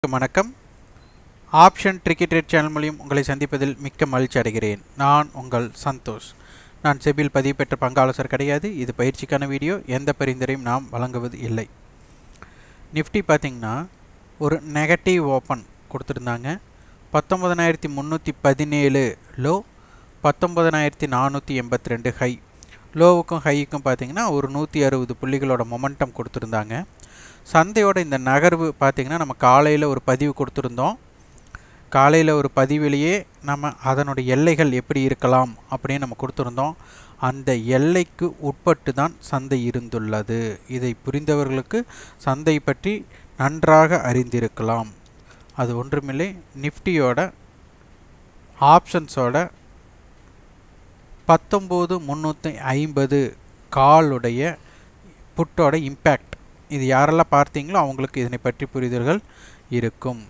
வணக்கம் option ட்ரிக்கெட் rate channel மூலியம் உங்களை சந்திப்பதில் மிக்க மகிழ்ச்சி அடைகிறேன் நான் உங்கள் சந்தோஷ் நான் செபில் பதிவு பெற்ற பங்காளசர் கிடையாது இது பயிற்சிக்கான வீடியோ எந்த பரிந்துரையும் நாம் வழங்குவது இல்லை நிஃப்டி பார்த்திங்கன்னா ஒரு நெகட்டிவ் ஓப்பன் கொடுத்துருந்தாங்க பத்தொம்பதனாயிரத்தி முந்நூற்றி பதினேழு லோ பத்தொம்பதனாயிரத்தி நானூற்றி எண்பத்தி ரெண்டு ஹை லோவுக்கும் ஹைக்கும் பார்த்தீங்கன்னா ஒரு நூற்றி அறுபது புள்ளிகளோட மொமெண்டம் கொடுத்துருந்தாங்க சந்தையோட இந்த நகர்வு பார்த்திங்கன்னா நம்ம காலையில் ஒரு பதிவு கொடுத்துருந்தோம் காலையில் ஒரு பதிவிலேயே நம்ம அதனுடைய எல்லைகள் எப்படி இருக்கலாம் அப்படின்னு நம்ம கொடுத்துருந்தோம் அந்த எல்லைக்கு உட்பட்டு தான் சந்தை இருந்துள்ளது இதை புரிந்தவர்களுக்கு சந்தை பற்றி நன்றாக அறிந்திருக்கலாம் அது ஒன்றுமில்லை நிஃப்டியோட ஆப்ஷன்ஸோட பத்தொம்போது முந்நூற்றி ஐம்பது காலுடைய புட்டோட இம்பேக்ட் இது யாரெல்லாம் பார்த்தீங்களோ அவங்களுக்கு இதனை பற்றி புரிதல்கள் இருக்கும்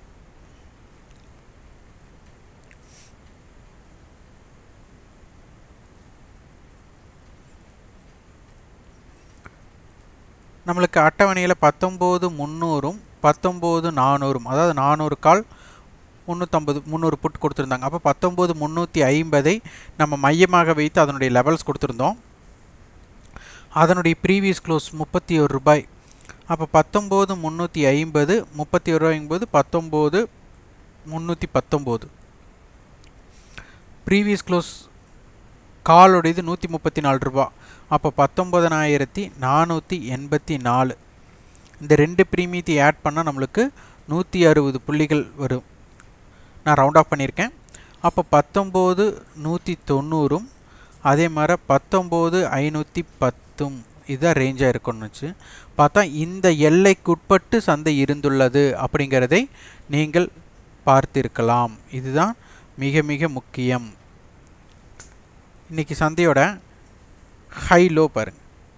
நம்மளுக்கு அட்டவணையில் பத்தொம்போது முந்நூறும் பத்தொம்போது நானூறும் அதாவது நானூறு கால் முந்நூற்றம்பது முந்நூறு புட் கொடுத்துருந்தாங்க அப்போ பத்தொம்போது முந்நூற்றி ஐம்பதை நம்ம மையமாக வைத்து அதனுடைய லெவல்ஸ் கொடுத்துருந்தோம் அதனுடைய ப்ரீவியஸ் க்ளோஸ் முப்பத்தி ஒரு ரூபாய் அப்போ பத்தொம்போது முந்நூற்றி ஐம்பது முப்பத்தி ஒரு ரூபாய்ங்கும்போது பத்தொம்போது முந்நூற்றி பத்தொம்போது ப்ரீவியஸ் க்ளோஸ் காலோடையது நூற்றி முப்பத்தி நாலு ரூபா அப்போ பத்தொம்பதனாயிரத்தி நானூற்றி எண்பத்தி நாலு இந்த ரெண்டு ப்ரீமியத்தை ஆட் பண்ணால் நம்மளுக்கு நூற்றி அறுபது புள்ளிகள் வரும் நான் ரவுண்ட் ஆஃப் பண்ணியிருக்கேன் அப்போ பத்தொம்போது நூற்றி தொண்ணூறும் அதே மாதிரி பத்தொம்போது ஐநூற்றி பத்தும் இதுதான் ரேஞ்சாக இருக்கணுச்சு பார்த்தா இந்த எல்லைக்குட்பட்டு சந்தை இருந்துள்ளது அப்படிங்கிறதை நீங்கள் பார்த்திருக்கலாம் இதுதான் மிக மிக முக்கியம் இன்றைக்கி சந்தையோட ஹை லோ பாருங்க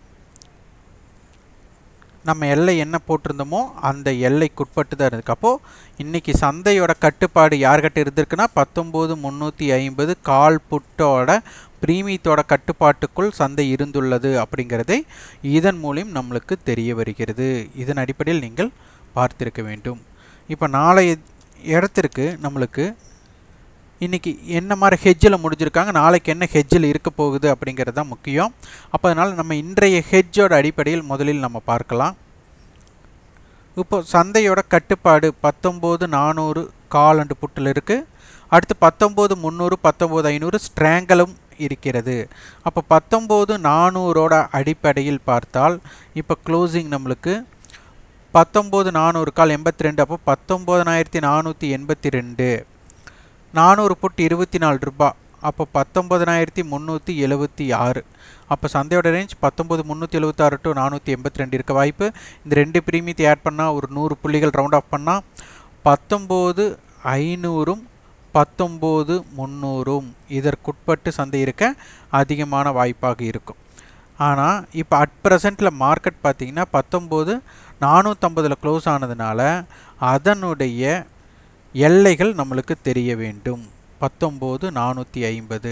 நம்ம எல்லை என்ன போட்டிருந்தோமோ அந்த எல்லைக்குட்பட்டு தான் இருக்கு அப்போது இன்றைக்கி சந்தையோட கட்டுப்பாடு யார்கிட்ட இருந்திருக்குன்னா பத்தொம்போது முந்நூற்றி ஐம்பது கால் புட்டோட பிரீமியத்தோட கட்டுப்பாட்டுக்குள் சந்தை இருந்துள்ளது அப்படிங்கிறதை இதன் மூலியம் நம்மளுக்கு தெரிய வருகிறது இதன் அடிப்படையில் நீங்கள் பார்த்திருக்க வேண்டும் இப்போ நாளைய இடத்திற்கு நம்மளுக்கு இன்றைக்கி என்ன மாதிரி ஹெஜ்ஜில் முடிஞ்சிருக்காங்க நாளைக்கு என்ன ஹெஜ்ஜில் இருக்க போகுது அப்படிங்கிறது தான் முக்கியம் அப்போ அதனால் நம்ம இன்றைய ஹெஜ்ஜோட அடிப்படையில் முதலில் நம்ம பார்க்கலாம் இப்போ சந்தையோட கட்டுப்பாடு பத்தொம்போது நானூறு கால் அண்டு புட்டில் இருக்குது அடுத்து பத்தொம்போது முந்நூறு பத்தொம்போது ஐநூறு ஸ்ட்ராங்கலும் இருக்கிறது அப்போ பத்தொம்போது நானூறோட அடிப்படையில் பார்த்தால் இப்போ க்ளோசிங் நம்மளுக்கு பத்தொம்போது நானூறு கால் எண்பத்தி ரெண்டு அப்போ பத்தொம்போதனாயிரத்தி நானூற்றி எண்பத்தி ரெண்டு நானூறு புட் இருபத்தி நாலு ரூபா அப்போ பத்தொம்பதனாயிரத்தி முந்நூற்றி எழுபத்தி ஆறு அப்போ சந்தையோட ரேஞ்ச் பத்தொம்பது முந்நூற்றி எழுபத்தாறு டு நானூற்றி எண்பத்தி ரெண்டு இருக்க வாய்ப்பு இந்த ரெண்டு ப்ரீமியத்தை ஆட் பண்ணால் ஒரு நூறு புள்ளிகள் ரவுண்ட் ஆஃப் பண்ணால் பத்தொம்போது ஐநூறும் பத்தொம்போது முந்நூறும் இதற்குட்பட்டு சந்தை இருக்க அதிகமான வாய்ப்பாக இருக்கும் ஆனால் இப்போ அட் ப்ரெசண்ட்டில் மார்க்கெட் பார்த்திங்கன்னா பத்தொம்போது நானூற்றம்பதில் க்ளோஸ் ஆனதுனால அதனுடைய எல்லைகள் நம்மளுக்கு தெரிய வேண்டும் பத்தொம்போது நானூற்றி ஐம்பது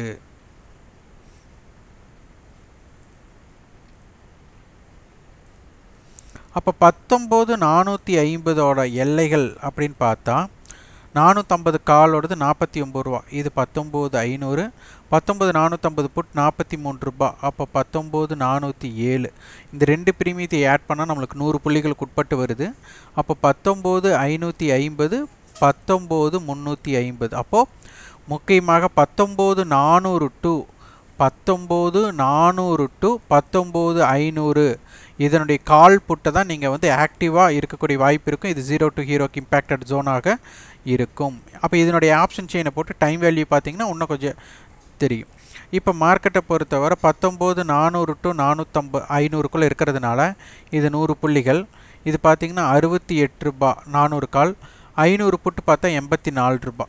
அப்போ பத்தொம்போது நானூற்றி ஐம்பதோட எல்லைகள் அப்படின்னு பார்த்தா நானூற்றம்பது காலோடது நாற்பத்தி ஒம்பது ரூபா இது பத்தொம்போது ஐநூறு பத்தொம்பது நானூற்றம்பது புட் நாற்பத்தி மூணு ரூபா அப்போ பத்தொம்போது நானூற்றி ஏழு இந்த ரெண்டு பிரீமியத்தை ஆட் பண்ணால் நம்மளுக்கு நூறு புள்ளிகளுக்கு உட்பட்டு வருது அப்போ பத்தொம்போது ஐநூற்றி ஐம்பது பத்தொம்போது முந்நூற்றி ஐம்பது அப்போது முக்கியமாக பத்தொம்போது நானூறு டு பத்தொம்போது நானூறு டு பத்தொம்போது ஐநூறு இதனுடைய கால் புட்டை தான் நீங்கள் வந்து ஆக்டிவாக இருக்கக்கூடிய வாய்ப்பு இருக்கும் இது ஜீரோ டு ஹீரோக்கு இம்பேக்டட் ஜோனாக இருக்கும் அப்போ இதனுடைய ஆப்ஷன் செயினை போட்டு டைம் வேல்யூ பார்த்தீங்கன்னா இன்னும் கொஞ்சம் தெரியும் இப்போ மார்க்கெட்டை பொறுத்தவரை பத்தொம்போது நானூறு டு நானூற்றம்பது ஐநூறுக்குள்ளே இருக்கிறதுனால இது நூறு புள்ளிகள் இது பார்த்திங்கன்னா அறுபத்தி எட்டு ரூபா நானூறு கால் ஐநூறு புட்டு பார்த்தா எண்பத்தி நாலு ரூபா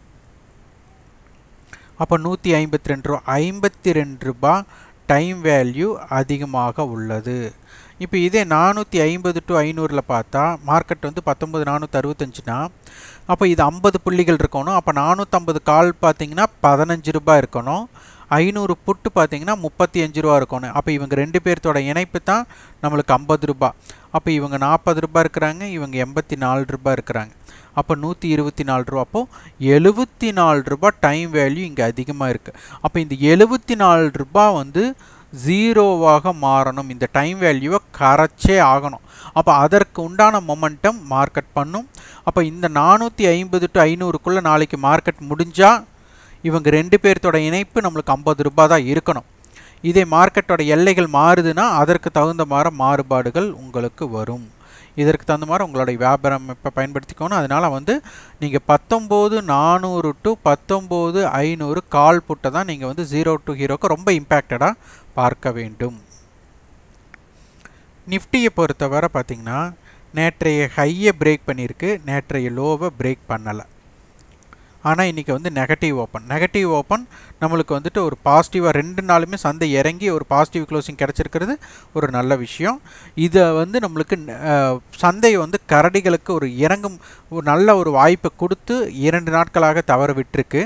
அப்போ நூற்றி ஐம்பத்தி ரெண்டு ரூபா ஐம்பத்தி ரெண்டு ரூபா டைம் வேல்யூ அதிகமாக உள்ளது இப்போ இதே நானூற்றி ஐம்பது டு ஐநூறில் பார்த்தா மார்க்கெட் வந்து பத்தொம்பது நானூற்றி அறுபத்தஞ்சுனா அப்போ இது ஐம்பது புள்ளிகள் இருக்கணும் அப்போ நானூற்றம்பது கால் பார்த்தீங்கன்னா பதினஞ்சு ரூபாய் இருக்கணும் ஐநூறு புட்டு பார்த்தீங்கன்னா முப்பத்தி அஞ்சு ரூபா இருக்கணும் அப்போ இவங்க ரெண்டு பேர்த்தோட இணைப்பு தான் நம்மளுக்கு ஐம்பது ரூபா அப்போ இவங்க நாற்பது ரூபாய் இருக்கிறாங்க இவங்க எண்பத்தி நாலு ரூபாய் இருக்கிறாங்க அப்போ நூற்றி இருபத்தி நாலு ரூபா அப்போது எழுபத்தி நாலு ரூபா டைம் வேல்யூ இங்கே அதிகமாக இருக்குது அப்போ இந்த எழுபத்தி நாலு ரூபா வந்து ஜீரோவாக மாறணும் இந்த டைம் வேல்யூவை கரைச்சே ஆகணும் அப்போ அதற்கு உண்டான மொமெண்டம் மார்க்கெட் பண்ணும் அப்போ இந்த நானூற்றி ஐம்பது டு ஐநூறுக்குள்ளே நாளைக்கு மார்க்கெட் முடிஞ்சால் இவங்க ரெண்டு பேர்த்தோட இணைப்பு நம்மளுக்கு ஐம்பது ரூபாய் தான் இருக்கணும் இதே மார்க்கெட்டோட எல்லைகள் மாறுதுன்னா அதற்கு தகுந்த மாதிரி மாறுபாடுகள் உங்களுக்கு வரும் இதற்கு தகுந்த மாதிரி உங்களுடைய வியாபாரம் இப்போ பயன்படுத்திக்கணும் அதனால் வந்து நீங்கள் பத்தொம்போது நானூறு டு பத்தொம்போது ஐநூறு கால் புட்டை தான் நீங்கள் வந்து ஜீரோ டு ஹீரோக்கு ரொம்ப இம்பேக்டடாக பார்க்க வேண்டும் நிஃப்டியை பொறுத்தவரை பார்த்திங்கன்னா நேற்றைய ஹையை பிரேக் பண்ணியிருக்கு நேற்றைய லோவை பிரேக் பண்ணலை ஆனால் இன்றைக்கி வந்து நெகட்டிவ் ஓப்பன் நெகட்டிவ் ஓப்பன் நம்மளுக்கு வந்துட்டு ஒரு பாசிட்டிவாக ரெண்டு நாளுமே சந்தை இறங்கி ஒரு பாசிட்டிவ் க்ளோசிங் கிடச்சிருக்கிறது ஒரு நல்ல விஷயம் இதை வந்து நம்மளுக்கு சந்தை வந்து கரடிகளுக்கு ஒரு இறங்கும் ஒரு நல்ல ஒரு வாய்ப்பை கொடுத்து இரண்டு நாட்களாக தவற விட்டுருக்கு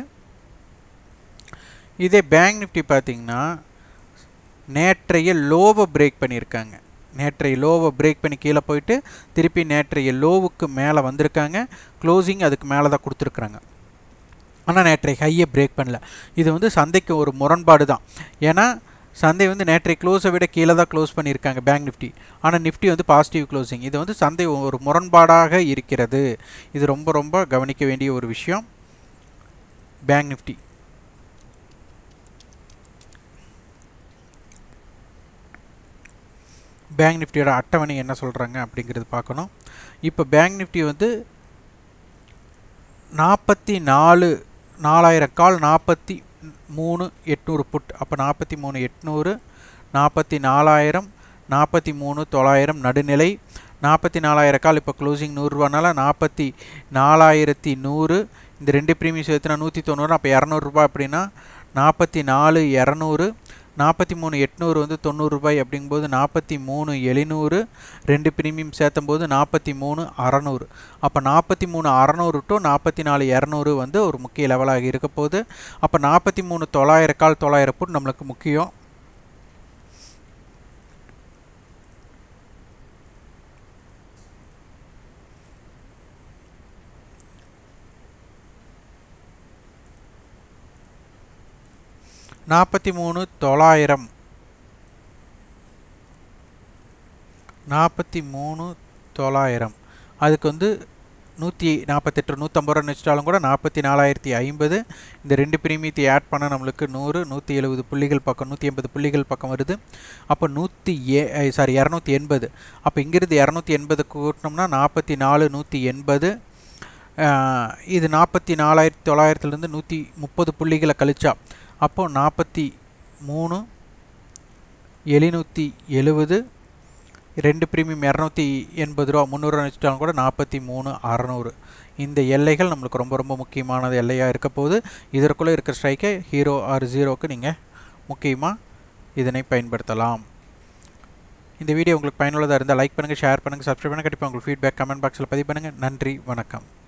இதே பேங்க் நிஃப்டி பார்த்திங்கன்னா நேற்றைய லோவை பிரேக் பண்ணியிருக்காங்க நேற்றைய லோவை பிரேக் பண்ணி கீழே போயிட்டு திருப்பி நேற்றைய லோவுக்கு மேலே வந்திருக்காங்க க்ளோசிங் அதுக்கு மேலே தான் கொடுத்துருக்குறாங்க ஆனால் நேற்றைய ஹையை பிரேக் பண்ணல இது வந்து சந்தைக்கு ஒரு முரண்பாடு தான் ஏன்னா சந்தை வந்து நேற்றைய க்ளோஸை விட கீழே தான் க்ளோஸ் பண்ணியிருக்காங்க பேங்க் நிஃப்டி ஆனால் நிஃப்டி வந்து பாசிட்டிவ் க்ளோசிங் இது வந்து சந்தை ஒரு முரண்பாடாக இருக்கிறது இது ரொம்ப ரொம்ப கவனிக்க வேண்டிய ஒரு விஷயம் பேங்க் நிஃப்டி பேங்க் நிஃப்டியோட அட்டவணை என்ன சொல்கிறாங்க அப்படிங்கிறது பார்க்கணும் இப்போ பேங்க் நிஃப்டி வந்து நாற்பத்தி நாலு நாலாயிரம் கால் நாற்பத்தி மூணு எட்நூறு புட் அப்போ நாற்பத்தி மூணு எட்நூறு நாற்பத்தி நாலாயிரம் நாற்பத்தி மூணு தொள்ளாயிரம் நடுநிலை நாற்பத்தி நாலாயிரம் கால் இப்போ க்ளோசிங் நூறுரூவானால நாற்பத்தி நாலாயிரத்தி நூறு இந்த ரெண்டு ப்ரீமியம் சேர்த்துனா நூற்றி தொண்ணூறு அப்போ இரநூறுபா அப்படின்னா நாற்பத்தி நாலு இரநூறு நாற்பத்தி மூணு எட்நூறு வந்து தொண்ணூறுரூபாய் அப்படிங்கும்போது நாற்பத்தி மூணு எழுநூறு ரெண்டு ப்ரீமியம் சேர்த்தும் போது நாற்பத்தி மூணு அறநூறு அப்போ நாற்பத்தி மூணு அறநூறு டு நாற்பத்தி நாலு இரநூறு வந்து ஒரு முக்கிய லெவலாக இருக்க போகுது அப்போ நாற்பத்தி மூணு தொள்ளாயிரம் கால் தொள்ளாயிரம் புட் நம்மளுக்கு முக்கியம் நாற்பத்தி மூணு தொள்ளாயிரம் நாற்பத்தி மூணு தொள்ளாயிரம் அதுக்கு வந்து நூற்றி நாற்பத்தெட்டு நூற்றம்பது ரூபா வச்சுட்டாலும் கூட நாற்பத்தி நாலாயிரத்தி ஐம்பது இந்த ரெண்டு பிரீமியத்தை ஆட் பண்ண நம்மளுக்கு நூறு நூற்றி எழுபது புள்ளிகள் பக்கம் நூற்றி எண்பது புள்ளிகள் பக்கம் வருது அப்போ நூற்றி ஏ சாரி இரநூத்தி எண்பது அப்போ இங்கிருந்து இரநூத்தி எண்பது கூட்டினோம்னா நாற்பத்தி நாலு நூற்றி எண்பது இது நாற்பத்தி நாலாயிரத்தி தொள்ளாயிரத்துலேருந்து நூற்றி முப்பது புள்ளிகளை கழிச்சா அப்போது நாற்பத்தி மூணு எழுநூற்றி எழுபது ரெண்டு ப்ரீமியம் இரநூத்தி எண்பது ரூபா முந்நூறுவா வச்சுட்டாலும் கூட நாற்பத்தி மூணு அறநூறு இந்த எல்லைகள் நம்மளுக்கு ரொம்ப ரொம்ப முக்கியமானது எல்லையாக இருக்க போது இதற்குள்ளே இருக்கிற ஸ்ட்ரைக்கை ஹீரோ ஆர் ஜீரோக்கு நீங்கள் முக்கியமாக இதனை பயன்படுத்தலாம் இந்த வீடியோ உங்களுக்கு பயனுள்ளதாக இருந்தால் லைக் பண்ணுங்கள் ஷேர் பண்ணுங்கள் சப்ஸ்கிரைப் பண்ணுங்கள் கண்டிப்பாக உங்களுக்கு ஃபீட்பேக் கமெண்ட் பாக்ஸில் பதிவு பண்ணுங்கள் நன்றி வணக்கம்